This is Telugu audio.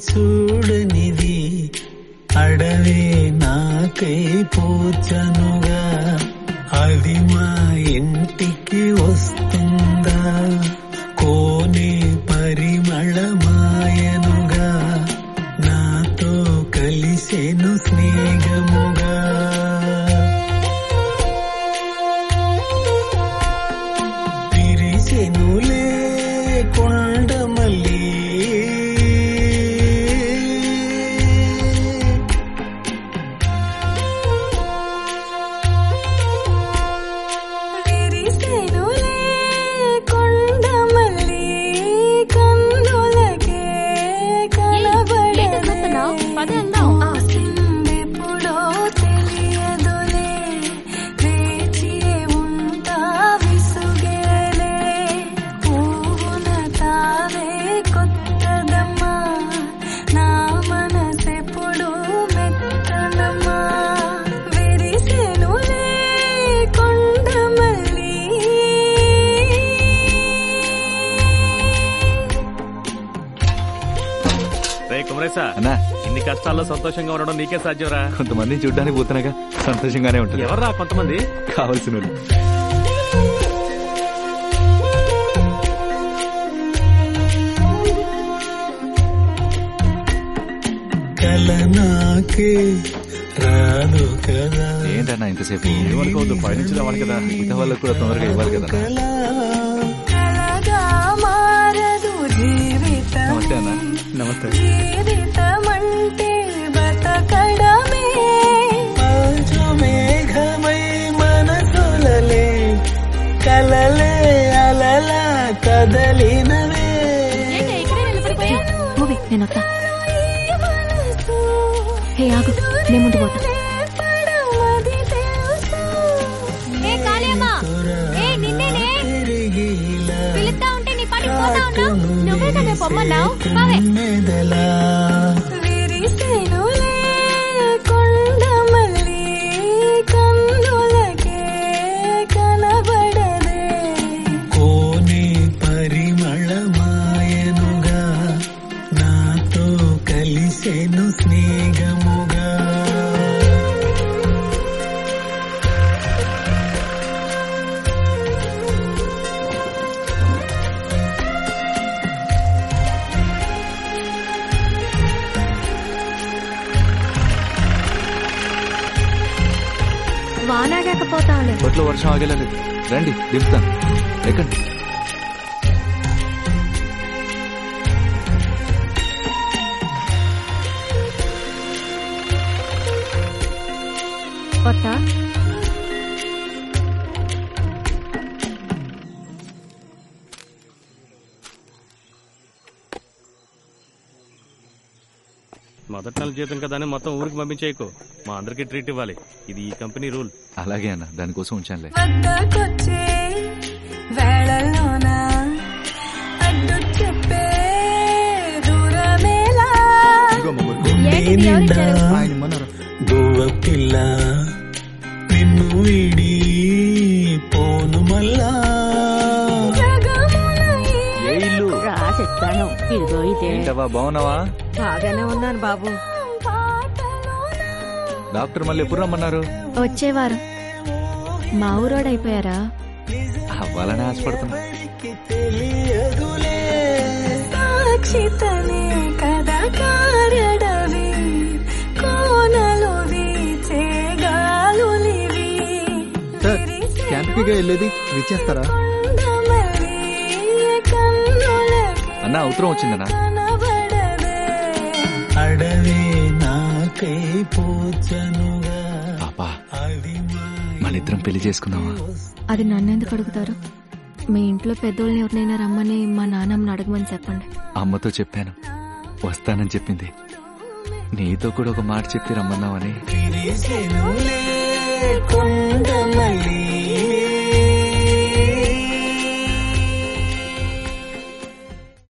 చూడనిది అడవే నాకై పూచనుగా అది మా ఇంటికి వస్తుందా కోనే పరిమళమాయనుగా నాతో కలిసెను స్నేహముగా విరిసెనులే కొండమల్లి విరిసెనులే కొండమల్లి కన్నులకే కనబడదు ఆసిందెప్పుడో తెలియదులే వేచియే ఉంటా విసుగేలే పువ్వున తావే కొత్తదమ్మా నా మనసెప్పుడు మెత్తనమ్మా విరిసెనులే కొండమల్లి రే కుమరేశా అన్నా ఇన్ని కష్టాల్లో సంతోషంగా ఉండడం నీకే సాధ్యంరా కొంతమంది చూడ్డానికి పోతున్నాగా సంతోషంగానే ఉంటుంది ఎవర్రా కొంతమంది కావాల్సిన వాళ్ళు. కల నాకే రాదు కదా ఏంటన్నా ఇంతసేపు ఏమనుకోవద్దు పైనుంచి రావాలి కదా మిగతా వాళ్ళకు కూడా తొందరగా ఇవ్వాలి కదా కల కలగా మారదు జీవితం నమస్తే అన్న నమస్తే జీవితమంటే బతకడమే మంచు మేఘమై మనసులలే కలలే అలలా కదలినవే మూవీ నేను వస్తా ఈ మనసు హే ఆగు నేను ముందు పోతా పడమది తెలుసు ఏ కాళీయమ్మ ఏ నిన్నేనే తిరిగిలా పిలుస్తా ఉంటే నీ పని పోతా ఉన్నావు నువ్వే కదా పొమ్మన్నావు బావే మెదలా విరిసెనులే కొండమల్లి కన్నులకే కనబడదే కోనే పరిమళమాయనుగా నాతో కలిసెను స్నేహముగా వానాగాకపోతా ఉండే ఒట్లో వర్షం ఆగలేదు రండి దింపుతాను ఎక్కండి వస్తా మొదటి నెల జీతం కదా అని మొత్తం ఊరికి పంపించేయకు మా అందరికి ట్రీట్ ఇవ్వాలి ఇది ఈ కంపెనీ రూల్ అలాగే అన్న దానికోసం ఉంచానులే వద్దకొచ్చే వేళల్లోన అడ్డు చెప్పే దూరమేలా ఏంటి ఎవరిచ్చారు గువ్వ పిల్ల నిన్ను వీడి పోను మల్లా జగమున ఏ ఇల్లు రాసిస్తాను ఇదిగో ఇదే ఏంటవా బాగున్నావా బాగానే ఉన్నాను బాబు పాటలోన డాక్టర్ మళ్ళీ ఎప్పుడు రమ్మన్నారు వచ్చే వారం మా ఊరోడు అయిపోయారా అవ్వాలని ఆశపడుతున్నా తెలియదులే సాక్షితనే కదా కారడవి కోనలు వీచే గాలులివి క్యాంప్కి వెళ్ళేది విచ్చేస్తారా కొండమల్లి కన్నులకి అన్న ఉత్తరం వచ్చిందన్నా కనబడదే అడవే నాకై పూచనుగా పాపా అది మన ఇద్దరం పెళ్లి చేసుకుందామా అది నన్నెందుకు అడుగుతారు మీ ఇంట్లో పెద్దోళ్ళని ఎవరినైనా రమ్మని మా నాన్నమ్మని అడగమని చెప్పండి అమ్మతో చెప్పాను వస్తానని చెప్పింది నీతో కూడా ఒక మాట చెప్పి రమ్మన్నావని తిరిసెనులే